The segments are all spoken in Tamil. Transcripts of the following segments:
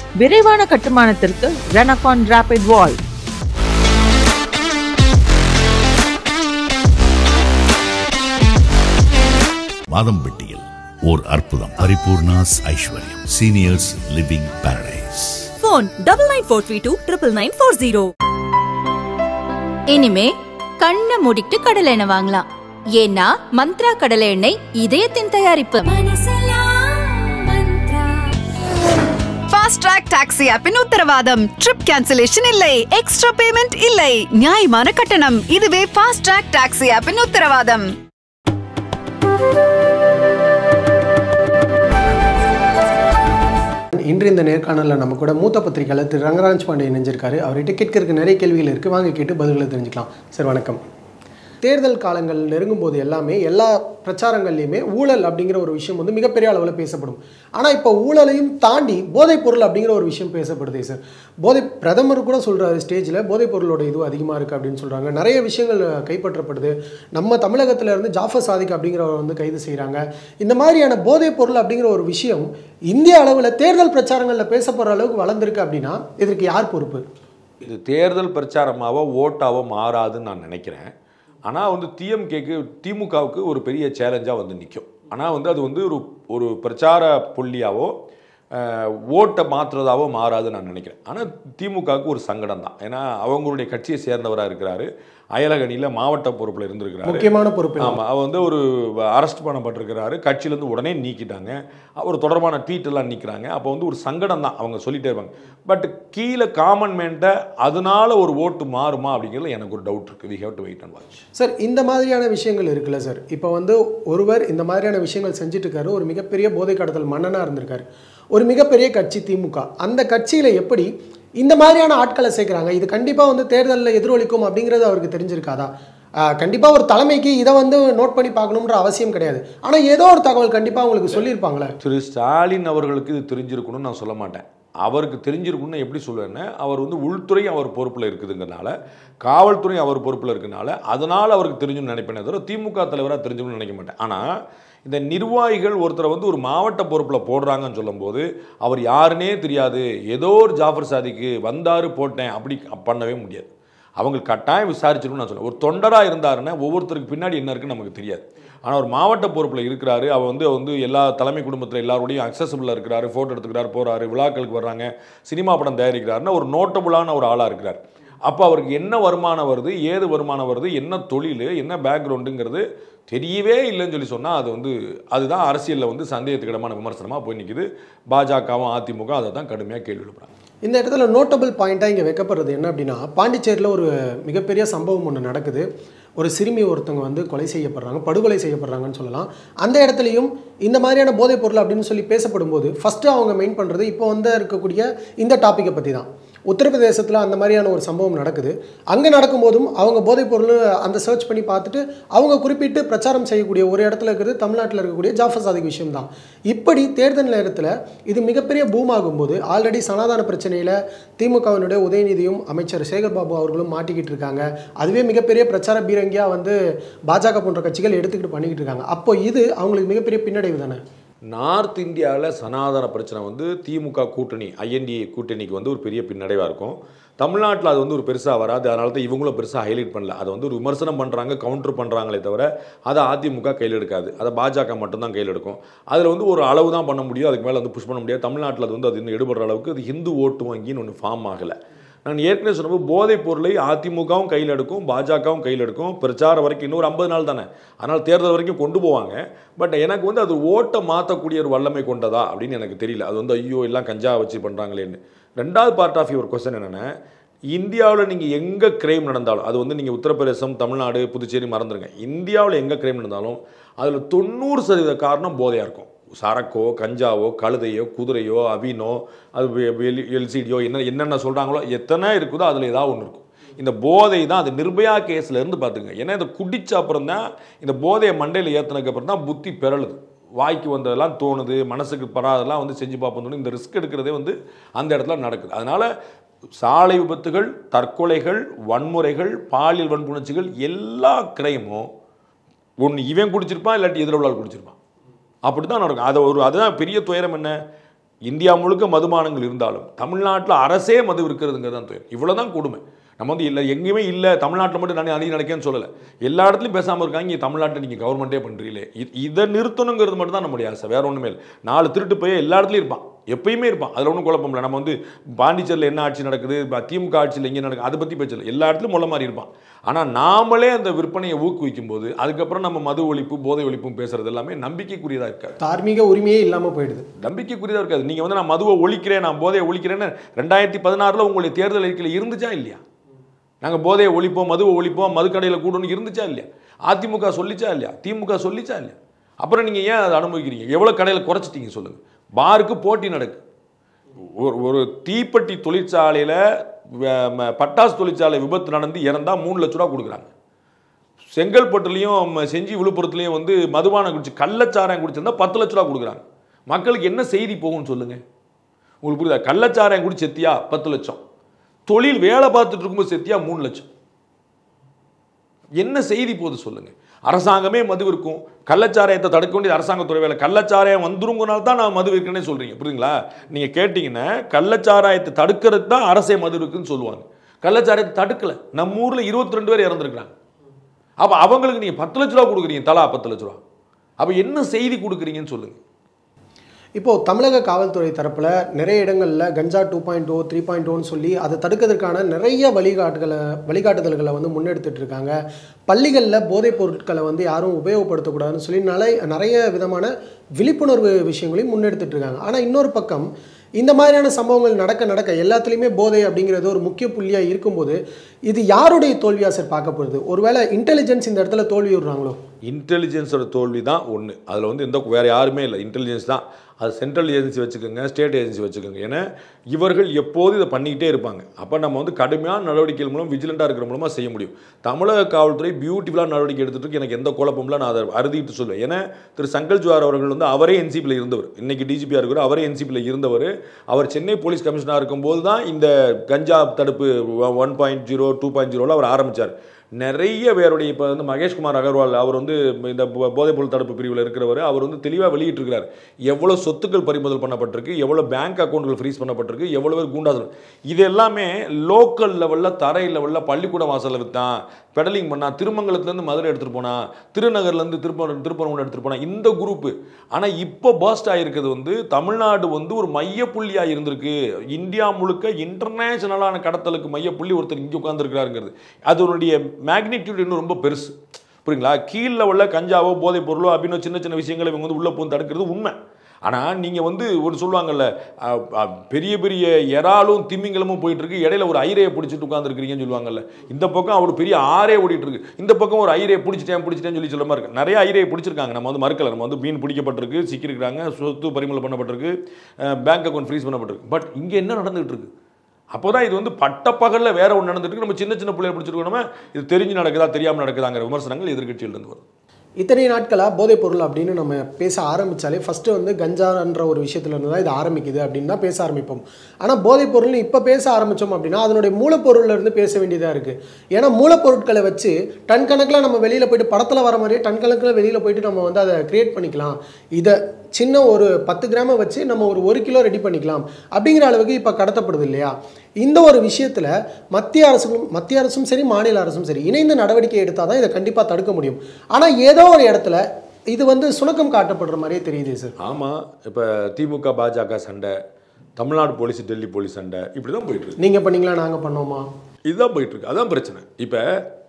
விரைவான கட்டுமானத்திற்கு ரெனகான் ராபிட் வால் மாதம்பட்டியில் ஓர் அற்புதம் Paripoorna's Aishwaryam seniors living paradise phone double nine four three two triple nine four zero இனிமே கண்ணை மூடிட்டு கடலை எண்ணெய் வாங்கலாம் ஏன்னா மந்த்ரா கடலை எண்ணெய் இதயத்தின் தயாரிப்பு ஃபாஸ்ட் ட்ராக் டாக்ஸி ஆப்பின் உத்தரவாதம் ட்ரிப் கேன்சலேஷன் இல்லை எக்ஸ்ட்ரா பேமெண்ட் இல்லை நியாயமான கட்டணம் இதுவே ஃபாஸ்ட் ட்ராக் டாக்ஸி ஆப்பின் உத்தரவாதம் இன்று இந்த நேர்காணலில் நம்ம கூட மூத்த பத்திரிகையாளர் திரு ரங்கராஜ் பாண்டே இணைஞ்சிருக்காரு அவர்கிட்ட கேட்கறதுக்கு நிறைய கேள்விகள் இருக்குது வாங்க கேட்டு பதில்களை தெரிஞ்சுக்கலாம் சார் வணக்கம் தேர்தல் காலங்கள் நெருங்கும் போது எல்லாமே எல்லா பிரச்சாரங்கள்லையுமே ஊழல் அப்படிங்கிற ஒரு விஷயம் வந்து மிகப்பெரிய அளவில் பேசப்படும் ஆனால் இப்போ ஊழலையும் தாண்டி போதைப் பொருள் அப்படிங்கிற ஒரு விஷயம் பேசப்படுதே சார் போதை பிரதமர் கூட சொல்கிறாரு ஸ்டேஜில் போதைப் பொருளோட இது அதிகமாக இருக்குது அப்படின்னு சொல்கிறாங்க நிறைய விஷயங்கள் கைப்பற்றப்படுது நம்ம தமிழகத்துல இருந்து ஜாஃபர் சாதிக் அப்படிங்கிறவர் வந்து கைது செய்கிறாங்க இந்த மாதிரியான போதைப் பொருள் அப்படிங்கிற ஒரு விஷயம் இந்திய அளவில் தேர்தல் பிரச்சாரங்களில் பேசப்படுற அளவுக்கு வளர்ந்துருக்கு அப்படின்னா இதற்கு யார் பொறுப்பு இது தேர்தல் பிரச்சாரமாவோ ஓட்டாவோ மாறாதுன்னு நான் நினைக்கிறேன் ஆனால் வந்து டிஎம்கேக்கு திமுகவுக்கு ஒரு பெரிய சேலஞ்சாக வந்து நிற்கும் ஆனால் வந்து அது வந்து ஒரு ஒரு பிரச்சார புள்ளியாவோ அஹ், ஓட்டை மாற்றுறதாவோ மாறாதுன்னு நான் நினைக்கிறேன் ஆனால் திமுகவுக்கு ஒரு சங்கடம் தான் ஏன்னா அவங்களுடைய கட்சியை சேர்ந்தவராக இருக்கிறாரு அயலகணியில் மாவட்ட பொறுப்பில் இருந்திருக்கிறாரு முக்கியமான பொறுப்பு ஆமாம் அவர் வந்து ஒரு அரெஸ்ட் பண்ணப்பட்டிருக்கிறாரு கட்சியிலேருந்து உடனே நீக்கிட்டாங்க அவர் தொடர்பான ட்வீட் எல்லாம் நீக்கிறாங்க அப்போ வந்து ஒரு சங்கடம் தான் அவங்க சொல்லிட்டே இருப்பாங்க பட் கீழே காமன் மேன்ட்ட அதனால ஒரு ஓட்டு மாறுமா அப்படிங்கிறதுல எனக்கு ஒரு டவுட் இருக்குது we have to wait and watch sir இந்த மாதிரியான விஷயங்கள் இருக்குல்ல சார் இப்போ வந்து ஒருவர் இந்த மாதிரியான விஷயங்கள் செஞ்சுட்டு இருக்காரு ஒரு மிகப்பெரிய போதை கடத்தல் மன்னனாக இருந்திருக்காரு ஒரு மிகப்பெரிய கட்சி திமுக அந்த கட்சியில் எப்படி இந்த மாதிரியான ஆட்களை சேர்க்குறாங்க இது கண்டிப்பாக வந்து தேர்தலில் எதிரொலிக்கும் அப்படிங்கிறது அவருக்கு தெரிஞ்சிருக்காதா கண்டிப்பாக ஒரு தலைமைக்கு இதை வந்து நோட் பண்ணி பார்க்கணுன்ற அவசியம் கிடையாது ஆனால் ஏதோ ஒரு தகவல் கண்டிப்பாக உங்களுக்கு சொல்லியிருப்பாங்களே திரு ஸ்டாலின் அவர்களுக்கு இது தெரிஞ்சிருக்கணும்னு நான் சொல்ல மாட்டேன் அவருக்கு தெரிஞ்சிருக்கணும்னு எப்படி சொல்லுவேன்னா அவர் வந்து உள்துறை அவர் பொறுப்பில் இருக்குதுங்கிறனால காவல்துறை அவர் பொறுப்பில் இருக்கனால அதனால் அவருக்கு தெரிஞ்சுன்னு நினைப்பேனே தவிர திமுக தலைவராக தெரிஞ்சுக்கணும்னு நினைக்க மாட்டேன் ஆனால் இந்த நிர்வாகிகள் ஒருத்தரை வந்து ஒரு மாவட்ட பொறுப்பில் போடுறாங்கன்னு சொல்லும்போது அவர் யாருன்னே தெரியாது ஏதோ ஒரு ஜாஃபர் சாதிக்கு வந்தாரு போட்டேன் அப்படி பண்ணவே முடியாது அவங்க கட்டாயம் விசாரிச்சிருக்கணும்னு நான் சொல்லுவேன் ஒரு தொண்டராக இருந்தாருன்னா ஒவ்வொருத்தருக்கு பின்னாடி என்ன இருக்குன்னு நமக்கு தெரியாது ஆனால் ஒரு மாவட்ட பொறுப்பில் இருக்கிறாரு அவர் வந்து வந்து எல்லா தலைமை குடும்பத்தில் எல்லாரோடையும் அக்சசபிளாக இருக்கிறாரு ஃபோட்டோ எடுத்துக்கிறாரு போகிறாரு விழாக்களுக்கு வர்றாங்க சினிமா படம் தயாரிக்கிறாருன்னா ஒரு நோட்டபுளான ஒரு ஆளாக இருக்கிறார் அப்போ அவருக்கு என்ன வருமானம் வருது ஏது வருமானம் வருது என்ன தொழில் என்ன பேக்ரவுண்டுங்கிறது தெரியவே இல்லைன்னு சொல்லி சொன்னால் அது வந்து அதுதான் அரசியலில் வந்து சந்தேகத்துக்கிடமான விமர்சனமாக போய் நிற்கிது பாஜகவும் அதிமுக அதை தான் கடுமையாக கேள்வி எழுப்புறாங்க இந்த இடத்துல நோட்டபிள் பாயிண்ட்டாக இங்கே வைக்கப்படுறது என்ன அப்படின்னா பாண்டிச்சேரியில் ஒரு மிகப்பெரிய சம்பவம் ஒன்று நடக்குது ஒரு சிறுமி ஒருத்தவங்க வந்து கொலை செய்யப்படுறாங்க படுகொலை செய்யப்படுறாங்கன்னு சொல்லலாம் அந்த இடத்துலையும் இந்த மாதிரியான போதைப் பொருள் அப்படின்னு சொல்லி பேசப்படும்போது ஃபஸ்ட்டு அவங்க மெயின் பண்ணுறது இப்போ வந்து இருக்கக்கூடிய இந்த டாப்பிக்கை பற்றி தான் உத்தரப்பிரதேசத்தில் அந்த மாதிரியான ஒரு சம்பவம் நடக்குது அங்கே நடக்கும்போதும் அவங்க போதைப் பொருள் அந்த சர்ச் பண்ணி பார்த்துட்டு அவங்க குறிப்பிட்டு பிரச்சாரம் செய்யக்கூடிய ஒரு இடத்துல இருக்கிறது தமிழ்நாட்டில் இருக்கக்கூடிய ஜாஃபர் சாதிக் விஷயம் தான் இப்படி தேர்தல் நேரத்தில் இது மிகப்பெரிய பூம் ஆகும்போது ஆல்ரெடி சனாதன பிரச்சனையில் திமுகவினுடைய உதயநிதியும் அமைச்சர் சேகர் பாபு அவர்களும் மாட்டிக்கிட்டு இருக்காங்க அதுவே மிகப்பெரிய பிரச்சார பீரங்கியாக வந்து பாஜக போன்ற கட்சிகள் எடுத்துக்கிட்டு பண்ணிக்கிட்டு இருக்காங்க அப்போ இது அவங்களுக்கு மிகப்பெரிய பின்னடைவு தானே நார்த் இந்தியாவில் சனாதன பிரச்சனை வந்து திமுக கூட்டணி ஐஎன்டிஏ கூட்டணிக்கு வந்து ஒரு பெரிய பின்னடைவாக இருக்கும் தமிழ்நாட்டில் அது வந்து ஒரு பெருசாக வராது அதனால தான் இவங்களும் பெருசாக ஹைலைட் பண்ணல அதை வந்து ஒரு விமர்சனம் பண்ணுறாங்க கவுண்டர் பண்ணுறாங்களே தவிர அதை அதிமுக கையில் எடுக்காது அதை பாஜக மட்டும்தான் கையில் எடுக்கும் அதில் வந்து ஒரு அளவு தான் பண்ண முடியும் அதுக்கு மேலே வந்து புஷ் பண்ண முடியாது தமிழ்நாட்டில் அது வந்து அது இன்னும் எடுபடுற அளவுக்கு அது ஹிந்து ஓட்டு வங்கின்னு ஒன்று ஃபார்ம் ஆகலை நான் ஏற்கனவே சொன்னபோது போதைப் பொருளை அதிமுகவும் கையில் எடுக்கும் பாஜகவும் கையில் எடுக்கும் பிரச்சாரம் வரைக்கும் இன்னொரு ஐம்பது நாள் தானே அதனால் தேர்தல் வரைக்கும் கொண்டு போவாங்க பட் எனக்கு வந்து அது ஓட்டை மாற்றக்கூடிய ஒரு வல்லமை கொண்டதா அப்படின்னு எனக்கு தெரியல அது வந்து ஐயோ எல்லாம் கஞ்சா வச்சு பண்ணுறாங்களேன்னு ரெண்டாவது பார்ட் ஆஃப் யுவர் கொஸ்டின் என்னென்னா இந்தியாவில் நீங்கள் எங்கே கிரைம் நடந்தாலும் அது வந்து நீங்கள் உத்தரப்பிரதேசம் தமிழ்நாடு புதுச்சேரி மறந்துடுங்க இந்தியாவில் எங்கே கிரைம் நடந்தாலும் அதில் தொண்ணூறு சதவீத காரணம் போதையாக இருக்கும் சரக்கோ கஞ்சாவோ கழுதையோ குதிரையோ அவினோ அது எல்சிடியோ என்ன என்னென்ன சொல்கிறாங்களோ எத்தனை இருக்குதோ அதில் ஏதாவது ஒன்று இருக்கும் இந்த போதை தான் அது நிர்பயா கேஸில் இருந்து பார்த்துங்க ஏன்னா இதை குடிச்ச அப்புறம் தான் இந்த போதையை மண்டையில் ஏற்றினதுக்கு அப்புறம் தான் புத்தி பெறலுது வாய்க்கு வந்ததெல்லாம் தோணுது மனசுக்கு படாதெல்லாம் வந்து செஞ்சு பார்ப்போம் தோணும் இந்த ரிஸ்க் எடுக்கிறதே வந்து அந்த இடத்துல நடக்குது அதனால் சாலை விபத்துகள் தற்கொலைகள் வன்முறைகள் பாலியல் வன்புணர்ச்சிகள் எல்லா கிரைமும் ஒன்று இவன் குடிச்சிருப்பான் இல்லாட்டி எதிர உள்ளால் குடிச்சிருப்பான் அப்படி தான் நடக்கும் அதை ஒரு அதுதான் பெரிய துயரம் என்ன இந்தியா முழுக்க மதுபானங்கள் இருந்தாலும் தமிழ்நாட்டில் அரசே மது இருக்கிறதுங்கிறது தான் துயரம் இவ்வளோ தான் கொடுமை நம்ம வந்து இல்லை எங்கேயுமே இல்லை தமிழ்நாட்டில் மட்டும் நான் அணி நடக்கேன்னு சொல்லலை எல்லா இடத்துலையும் பேசாமல் இருக்காங்க இங்கே தமிழ்நாட்டில் நீங்கள் கவர்மெண்ட்டே பண்ணுறீங்களே இ- இதை நிறுத்தணுங்கிறது மட்டும் தான் நம்முடைய ஆசை வேற ஒன்றுமே இல்லை நாலு திருட்டு போய் எல்லா இடத்துலையும் இருப்பான் எப்பயுமே இருப்பான் அதில் ஒன்றும் குழப்பம் இல்லை நம்ம வந்து பாண்டிச்சேரியில் என்ன ஆட்சி நடக்குது ப- திமுக ஆட்சியில் எங்கே நடக்குது அதை பற்றி பேசல எல்லா இடத்துலையும் முள்ள மாதிரி இருப்பான் ஆனால் நாமளே அந்த விற்பனையை ஊக்குவிக்கும் போது அதுக்கப்புறம் நம்ம மது ஒழிப்பு போதை ஒழிப்பும் பேசுறது எல்லாமே நம்பிக்கைக்குரியதாக இருக்காது தார்மீக உரிமையே இல்லாமல் போயிடுது நம்பிக்கைக்குரியதாக இருக்காது நீங்கள் வந்து நான் மதுவை ஒழிக்கிறேன் நான் போதையை ஒழிக்கிறேன்னு ரெண்டாயிரத்தி பதினாறில் உங்களுடைய தேர்தல் அறிக்கையில் இருந்துச்சா இல்லையா நாங்கள் போதையை ஒழிப்போம் மதுவை ஒழிப்போம் மதுக்கடையில் கூடணும் இருந்துச்சா இல்லையா அதிமுக சொல்லிச்சா இல்லையா திமுக சொல்லிச்சா இல்லையா அப்புறம் நீங்கள் ஏன் அதை அனுபவிக்கிறீங்க எவ்வளோ கடையில் குறைச்சிட்டீங்க சொல்லுங்கள் பாருக்கு போட்டி நடக்கு ஒரு ஒரு தீப்பெட்டி தொழிற்சாலையில் பட்டாசு தொழிற்சாலை விபத்து நடந்து இறந்தா மூணு லட்ச ரூபா கொடுக்குறாங்க செங்கல்பட்டுலையும் செஞ்சி விழுப்புரத்துலையும் வந்து மதுபானம் குடிச்சு கள்ளச்சாராயம் குடிச்சிருந்தா பத்து லட்ச ரூபா கொடுக்குறாங்க மக்களுக்கு என்ன செய்தி போகும்னு சொல்லுங்க உங்களுக்கு புரியுதா கள்ளச்சாராயம் குடிச்சு செத்தியா பத்து லட்சம் தொழில் வேலை பார்த்துட்டு இருக்கும்போது செத்தியா மூணு லட்சம் என்ன செய்தி போகுது சொல்லுங்க அரசாங்கமே மது இருக்கும் கள்ளச்சாராயத்தை தடுக்க வேண்டியது அரசாங்கத்துறை வேலை கள்ளச்சாராயம் வந்துருங்கனால தான் நான் மது விற்கிறேன்னு சொல்றீங்க புரியுங்களா நீங்க கேட்டீங்கன்னா கள்ளச்சாராயத்தை தடுக்கிறதுக்கு தான் அரசே மது இருக்குன்னு சொல்லுவாங்க கள்ளச்சாராயத்தை தடுக்கல நம்ம ஊர்ல இருபத்தி ரெண்டு பேர் இறந்துருக்காங்க அப்ப அவங்களுக்கு நீங்க பத்து லட்ச ரூபா கொடுக்குறீங்க தலா பத்து லட்ச ரூபா அப்ப என்ன செய்தி கொடுக்குறீங்கன்னு சொல்லுங்க இப்போ தமிழக காவல்துறை தரப்புல நிறைய இடங்கள்ல ganja two point O three point ஓன்னு சொல்லி அதை தடுக்கிறதுக்கான நிறைய வழிகாட்டுகளை வழிகாட்டுதல்களை வந்து முன்னெடுத்துட்டு இருக்காங்க பள்ளிகளில் போதைப் பொருட்களை வந்து யாரும் உபயோகப்படுத்தக்கூடாதுன்னு சொல்லி நிறைய நிறைய விதமான விழிப்புணர்வு விஷயங்களையும் முன்னெடுத்துட்டு இருக்காங்க ஆனால் இன்னொரு பக்கம் இந்த மாதிரியான சம்பவங்கள் நடக்க நடக்க எல்லாத்துலேயுமே போதை அப்படிங்கிறது ஒரு முக்கிய புள்ளியாக இருக்கும்போது இது யாருடைய தோல்வியா சார் பார்க்கப்படுது ஒருவேளை இன்டெலிஜென்ஸ் இந்த இடத்துல தோல்வி விடுறாங்களோ இன்டெலிஜென்ஸோட தோல்வி தான் ஒன்று அதில் வந்து எந்த வேறு யாருமே இல்லை இன்டெலிஜென்ஸ் தான் அது சென்ட்ரல் ஏஜென்சி வச்சுக்கோங்க ஸ்டேட் ஏஜென்சி வச்சுக்கோங்க ஏன்னா இவர்கள் எப்போதும் இதை பண்ணிக்கிட்டே இருப்பாங்க அப்போ நம்ம வந்து கடுமையான நடவடிக்கைகள் மூலம் விஜிலண்டாக இருக்கிற மூலமாக செய்ய முடியும் தமிழக காவல்துறை பியூட்டிஃபுல்லாக நடவடிக்கை எடுத்துட்டு இருக்கு. எனக்கு எந்த குழப்பமில்ல நான் அதை அறுதிட்டு சொல்லுவேன் ஏன்னா திரு சங்கல் ஜுவார் அவர்கள் வந்து அவரே என்சிபியில் இருந்தவர் இன்னைக்கு டிஜிபியாக இருக்கிற அவரே என்சிபியில் இருந்தவர் அவர் சென்னை போலீஸ் கமிஷனராக இருக்கும்போது தான் இந்த கஞ்சா தடுப்பு one point zero two point ஜீரோவில் அவர் ஆரம்பித்தார் நிறைய பேருடைய இப்போ வந்து மகேஷ்குமார் அகர்வால் அவர் வந்து இந்த போ- போதைப்பொருள் தடுப்பு பிரிவில் இருக்கிறவர் அவர் வந்து தெளிவாக வெளியிட்டிருக்கிறார் எவ்வளோ சொத்துக்கள் பறிமுதல் பண்ணப்பட்டிருக்கு எவ்வளோ பேங்க் அக்கௌண்ட்கள் ஃப்ரீஸ் பண்ணப்பட்டிருக்கு எவ்வளோ பேர் கூண்டாசல் இது எல்லாமே லோக்கல் லெவலில் தரை லெவலில் பள்ளிக்கூட வாசலில் விற்றான் பெடலிங் பண்ணா திருமங்கலத்துலேருந்து மதுரை எடுத்துகிட்டு போனா திருநகர்லேருந்து திருப்பரம் திருப்பரங்குன்றம் எடுத்துகிட்டு போனா இந்த குரூப்பு ஆனால் இப்போ பர்ஸ்ட் ஆகிருக்கிறது வந்து தமிழ்நாடு வந்து ஒரு மையப்புள்ளியாக இருந்திருக்கு இந்தியா முழுக்க இன்டர்நேஷனலான கடத்தலுக்கு மையப்புள்ளி ஒருத்தர் இங்கே உட்காந்துருக்கிறாருங்கிறது அதனுடைய மேக்னிடியூட் இன்னும் ரொம்ப பெருசு புரியுங்களா கீழே உள்ள கஞ்சாவோ போதைப் பொருளோ அப்படின்னு சின்ன சின்ன விஷயங்களை இவங்க வந்து உள்ளே போய் தடுக்கிறது உண்மை ஆனால் நீங்கள் வந்து ஒரு சொல்லுவாங்கல்ல அஹ், அஹ், பெரிய பெரிய இறாலும் திமிங்கலமும் போயிட்டு இருக்கு இடையில ஒரு ஐரையை பிடிச்சிட்டு உட்காந்துருக்கிறீங்கன்னு சொல்லுவாங்கல்ல இந்த பக்கம் அவர் பெரிய ஆரே ஓடிட்டு இருக்கு இந்த பக்கம் ஒரு ஐரையை பிடிச்சிட்டேன் பிடிச்சிட்டேன்னு சொல்லி சொல்ல மாதிரி இருக்கு நிறைய ஐரையை பிடிச்சிருக்காங்க நம்ம வந்து மறுக்கல நம்ம வந்து மீன் பிடிக்கப்பட்டிருக்கு சிக்கியிருக்காங்க சொத்து பறிமுதல் பண்ணப்பட்டிருக்கு பேங்க் அக்கௌண்ட் ஃப்ரீஸ் பண்ணப்பட்டிருக்கு பட் இங்கே என்ன நடந்துகிட்டு இருக்கு அப்போதான் இது வந்து பட்டப்பகல்ல வேற ஒன்று நடந்துட்டு இருக்கு நம்ம சின்ன சின்ன பிள்ளைய பிடிச்சிருக்கோம் நம்ம இது தெரிஞ்சு நடக்குதா தெரியாம நடக்குதாங்கிற விமர்சனங்கள் எதிர்க்கட்சியிலிருந்து வரும் இத்தனை நாட்களாக போதைப் பொருள் அப்படின்னு நம்ம பேச ஆரம்பித்தாலே ஃபஸ்ட்டு வந்து கஞ்சான்ற ஒரு விஷயத்துல இருந்து தான் இது ஆரம்பிக்குது அப்படின்னு தான் பேச ஆரம்பிப்போம் ஆனால் போதைப் பொருள்னு இப்போ பேச ஆரம்பித்தோம் அப்படின்னா அதனுடைய மூலப்பொருள்ல இருந்து பேச வேண்டியதாக இருக்குது ஏன்னா மூலப்பொருட்களை வச்சு டன் கணக்கில் நம்ம வெளியில் போயிட்டு படத்தில் வர மாதிரியே டன் கணக்கில் வெளியில் போயிட்டு நம்ம வந்து அதை கிரியேட் பண்ணிக்கலாம் இதை சின்ன ஒரு பத்து கிராமை வச்சு நம்ம ஒரு ஒரு கிலோ ரெடி பண்ணிக்கலாம் அப்படிங்கிற அளவுக்கு இப்போ கடத்தப்படுது இல்லையா இந்த ஒரு விஷயத்தில் மத்திய அரசும் மத்திய அரசும் சரி மாநில அரசும் சரி இணைந்து நடவடிக்கை எடுத்தால் தான் இதை கண்டிப்பாக தடுக்க முடியும் ஆனால் ஏதோ ஒரு இடத்துல இது வந்து சுணக்கம் காட்டப்படுற மாதிரியே தெரியுது சார் ஆமாம் இப்போ திமுக பாஜக சண்டை தமிழ்நாடு போலீஸ் டெல்லி போலீஸ் சண்டை இப்படி தான் போயிட்டு இருக்கு நீங்கள் பண்ணீங்களா நாங்கள் பண்ணோமா இதுதான் போயிட்டு இருக்கு அதான் பிரச்சனை இப்போ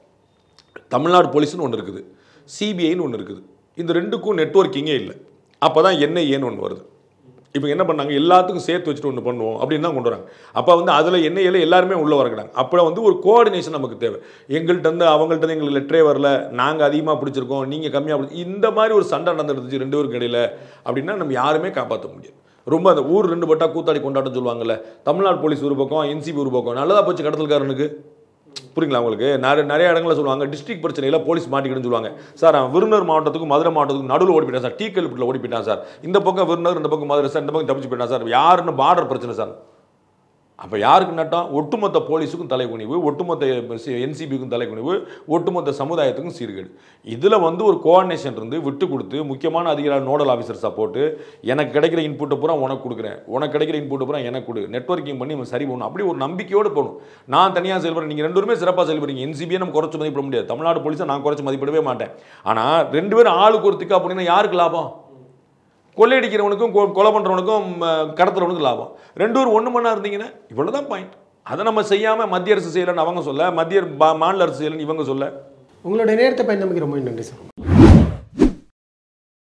தமிழ்நாடு போலீஸ்னு ஒன்று இருக்குது சிபிஐன்னு ஒன்று இருக்குது இந்த ரெண்டுக்கும் நெட்வொர்க்கிங்கே இல்லை அப்போ தான் என்ஐஏன்னு ஒன்று வருது இப்போ என்ன பண்ணாங்க எல்லாத்துக்கும் சேர்த்து வச்சுட்டு ஒன்று பண்ணுவோம் அப்படின்னு தான் கொண்டு வராங்க அப்போ வந்து அதில் என்ஐஏல எல்லாருமே உள்ளே வரக்கிறாங்க அப்போ வந்து ஒரு கோஆர்டினேஷன் நமக்கு தேவை எங்கள்கிட்ட இருந்து அவங்கள்ட்ட இருந்து எங்களுக்கு லெட்டரே வரல நாங்கள் அதிகமாக பிடிச்சிருக்கோம் நீங்கள் கம்மியாக பிடிச்சி இந்த மாதிரி ஒரு சண்டை நடந்துருந்துச்சு ரெண்டு பேருக்கு இடையில அப்படின்னா நம்ம யாருமே காப்பாற்ற முடியாது ரொம்ப அந்த ஊர் ரெண்டு பட்டா கூத்தாடி கொண்டாட்டம் சொல்லுவாங்கல்ல தமிழ்நாடு போலீஸ் ஒரு பக்கம் என்சிபி ஒரு பக்கம் நல்லதா போச்சு கடத்தல்காரனுக்கு புரியுங்களா உங்களுக்கு நிறைய நிறைய இடங்களில் சொல்லுவாங்க டிஸ்ட்ரிக்ட் பிரச்சனையில் போலீஸ் மாட்டிக்கிட்டுன்னு சொல்லுவாங்க சார் அவன் விருந்தர் மாவட்டத்துக்கும் மதுரை மாவட்டத்துக்கும் நடுவில் ஓடி போயிட்டான் சார் டீ கல்பிட்டில் ஓடி போயிட்டான் சார் இந்த பக்கம் விருந்தர் இந்த பக்கம் மதுரை சார் இந்த பக்கம் தப்பிச்சு போயிட்டான் சார் யாருன்னு பார்டர் பிரச்சனை சார் அப்போ யாருக்கு நட்டம் ஒட்டுமொத்த போலீஸுக்கும் தலைக்குனிவு ஒட்டுமொத்த என்சிபிக்கும் தலைக்குனிவு ஒட்டுமொத்த சமுதாயத்துக்கும் சீர்கேடு இதில் வந்து ஒரு கோஆர்டினேஷன் இருந்து விட்டு கொடுத்து முக்கியமான அதிகாரி நோடல் ஆஃபீஸர்ஸாக போட்டு எனக்கு கிடைக்கிற இன்புட்டை பூரா உனக்கு கொடுக்குறேன் உனக்கு கிடைக்கிற இன்புட்டை பூரா எனக்கு கொடு நெட்வொர்க்கிங் பண்ணி நம்ம சரி பண்ணணும் அப்படி ஒரு நம்பிக்கையோடு போகணும் நான் தனியாக செயல்படுறேன் நீங்கள் ரெண்டு பேருமே சிறப்பாக செயல்படுறீங்க என்சிபியை நம்ம குறைச்சி மதிப்பிட முடியாது தமிழ்நாடு போலீஸை நான் குறைச்சி மதிப்பிடவே மாட்டேன் ஆனால் ரெண்டு பேரும் ஆளுக்கு ஒரு திக்கா அப்படின்னா யாருக்கு லாபம் கொள்ளையடிக்கிறவனுக்கும் கொ- கொலை பண்ணுறவனுக்கும் கடத்துறவனுக்கும் லாபம் ரெண்டு பேரும் ஒன்று மணி இருந்தீங்கன்னா இவ்வளோ தான் பாயிண்ட் அதை நம்ம செய்யாமல் மத்திய அரசு செய்யலைன்னு அவங்க சொல்ல மத்திய பா- மாநில அரசு செய்யலைன்னு இவங்க சொல்ல உங்களுடைய நேரத்தை பயந்தமைக்கு ரொம்ப நன்றி சார்